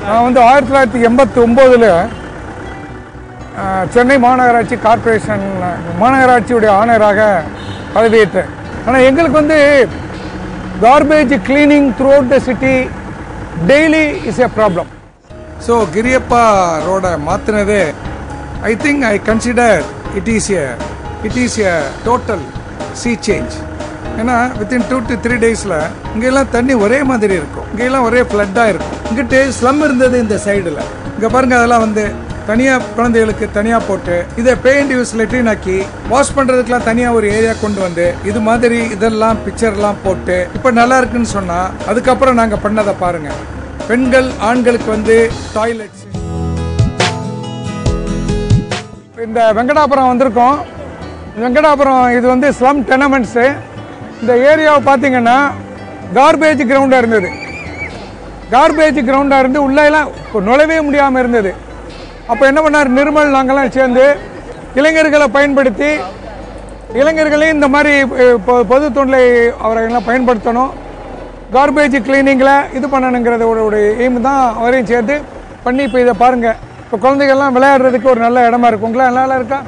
நான் வந்து ஆயிரத்தி தொள்ளாயிரத்தி எண்பத்தி ஒம்போதில் சென்னை மாநகராட்சி கார்ப்பரேஷன் மாநகராட்சியுடைய ஆணையராக பதவியேற்றேன் ஆனால் எங்களுக்கு வந்து garbage cleaning throughout the city daily is a problem so Giriyappa ரோடை மாற்றினதே I think I consider it is a it is a total sea change ஏன்னா வித்தின் டூ டு த்ரீ டேஸில் இங்கெல்லாம் தண்ணி ஒரே மாதிரி இருக்கும் இங்கெல்லாம் ஒரே ஃப்ளட்டாக இருக்கும் இங்கிட்டு ஸ்லம் இருந்தது இந்த சைடில் இங்கே பாருங்க அதெல்லாம் வந்து தனியாக குழந்தைகளுக்கு தனியாக போட்டு இதை பே அண்ட் யூஸ் லெட்ரின் ஆக்கி வாஷ் பண்ணுறதுக்கெலாம் தனியாக ஒரு ஏரியா கொண்டு வந்து இது மாதிரி இதெல்லாம் பிக்சர்லாம் போட்டு இப்போ நல்லா இருக்குன்னு சொன்னால் அதுக்கப்புறம் நாங்கள் பண்ணதை பாருங்கள் பெண்கள் ஆண்களுக்கு வந்து டாய்லெட்ஸ் இந்த வெங்கடாபுரம் வந்திருக்கோம் வெங்கடாபுரம் இது வந்து ஸ்லம் டெனமெண்ட்ஸு இந்த ஏரியாவை பார்த்தீங்கன்னா கார்பேஜ் கிரவுண்டாக இருந்தது கார்பேஜ் கிரவுண்டாக இருந்து உள்ளேலாம் நுழையவே முடியாமல் இருந்தது அப்போ என்ன பண்ணார் நிர்மல் நாங்கள்லாம் சேர்ந்து இளைஞர்களை பயன்படுத்தி இளைஞர்களையும் இந்த மாதிரி அஹ், பொ- பொது தொண்டில் அவர்களெல்லாம் பயன்படுத்தணும் கார்பேஜ் கிளீனிங்கில் இது பண்ணணுங்கிறதோட எய்ம் தான் அவரையும் சேர்த்து பண்ணி இப்போ இதை பாருங்கள் இப்போ குழந்தைகள்லாம் விளையாடுறதுக்கு ஒரு நல்ல இடமா இருக்கும் உங்களா நல்லா இருக்கா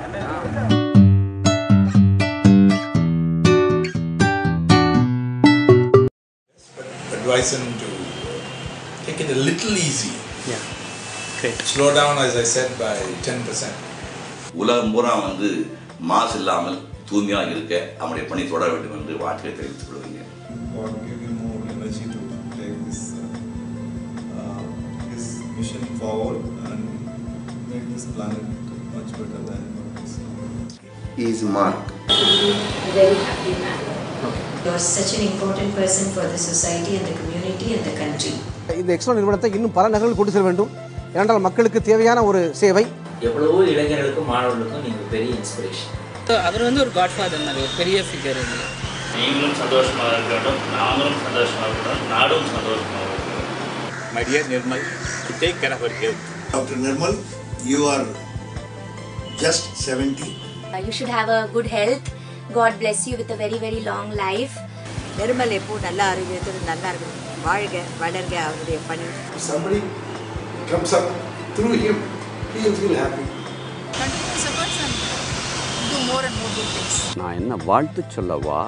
advise him to take it a little easy. Yeah. Great. Slow down, as I said, by 10%. உலகம் பூரா வந்து மாசு இல்லாமல் தூய்மையாக இருக்க அவனுடைய பணி தொடர வேண்டும் என்று வாழ்க்கையை தெரிவித்துக் கொள்வீங்க God give him more energy to take this uh, uh, his mission forward and make this planet much better than what it is now. is Mark. very happy man. You're such an important person for the society and the community and the country. இந்த extra நிறுவனத்தை இன்னும் பல நகர்கள் கொண்டு செல்ல வேண்டும் ஏனென்றால் மக்களுக்கு தேவையான ஒரு சேவை எவ்வளவோ இளைஞர்களுக்கும் மாணவர்களுக்கும் நீங்கள் பெரிய இன்ஸ்பிரேஷன் அவர் வந்து ஒரு காட்ஃபாதர் மாதிரி ஒரு பெரிய ஃபிகர் இது நீங்களும் சந்தோஷமாக இருக்க வேண்டும் நாங்களும் சந்தோஷமாக இருக்கணும் நாடும் சந்தோஷமாக இருக்கணும் My dear Nirmal, to take care of our health. Dr. Nirmal, you are just 70. Uh, you should have a good health. God bless you with a very, very long life. Nirmal எப்போ நல்லா ஆரோக்கியத்தோடு நல்லா இருக்கணும் வாழ்க வளர்க அவருடைய பணி If somebody comes up through him, he will feel happy. Continuous efforts and do more and more good things. நான் என்ன வாழ்த்து சொல்லவா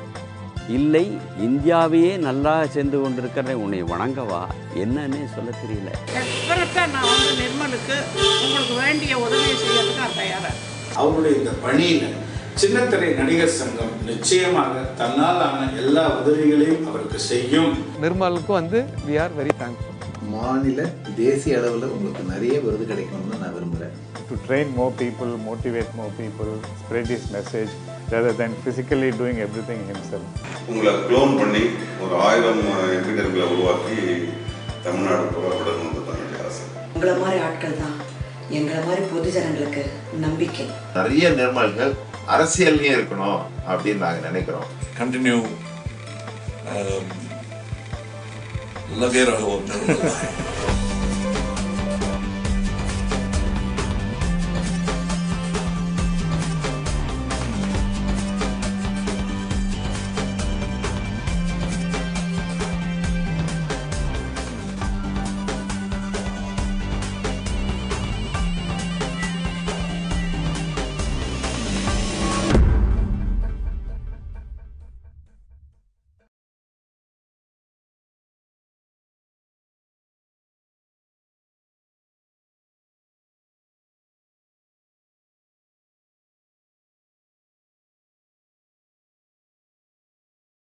இல்லை இந்தியாவையே நல்லா சென்று கொண்டிருக்கிற உன்னை வணங்கவா என்னன்னே சொல்ல தெரியல டெஃபரட்டாக நான் வந்து நிர்மலுக்கு உங்களுக்கு வேண்டிய உதவியை செய்யறதுக்கு நான் தயாராக இருக்கேன். அவருடைய இந்த பணியில சின்னத்திரை நடிகர் சங்கம் நிச்சயமாக தன்னால் ஆன எல்லா உதவிகளையும் அவருக்கு செய்யும் நிர்மலுக்கு வந்து வி ஆர் வெரி தேங்க்ஃபுல் மாநில தேசிய அளவில் உங்களுக்கு நிறைய விருது கிடைக்கணும்னு நான் விரும்புகிறேன் to train more people, motivate more people, spread his message rather than physically doing everything himself. உங்களை க்ளோன் பண்ணி ஒரு ஆயிரம் எம்பிடர்களை உருவாக்கி தமிழ்நாடு புறப்படணும்னு தான் என்னுடைய ஆசை உங்களை மாதிரி ஆட்கள் தான் எங்களை மாதிரி பொதுஜனங்களுக்கு நம்பிக்கை நிறைய நிர்மல்கள் அரசியல்லையும் இருக்கணும் அப்படின்னு நாங்க நினைக்கிறோம் Continue um, love your own.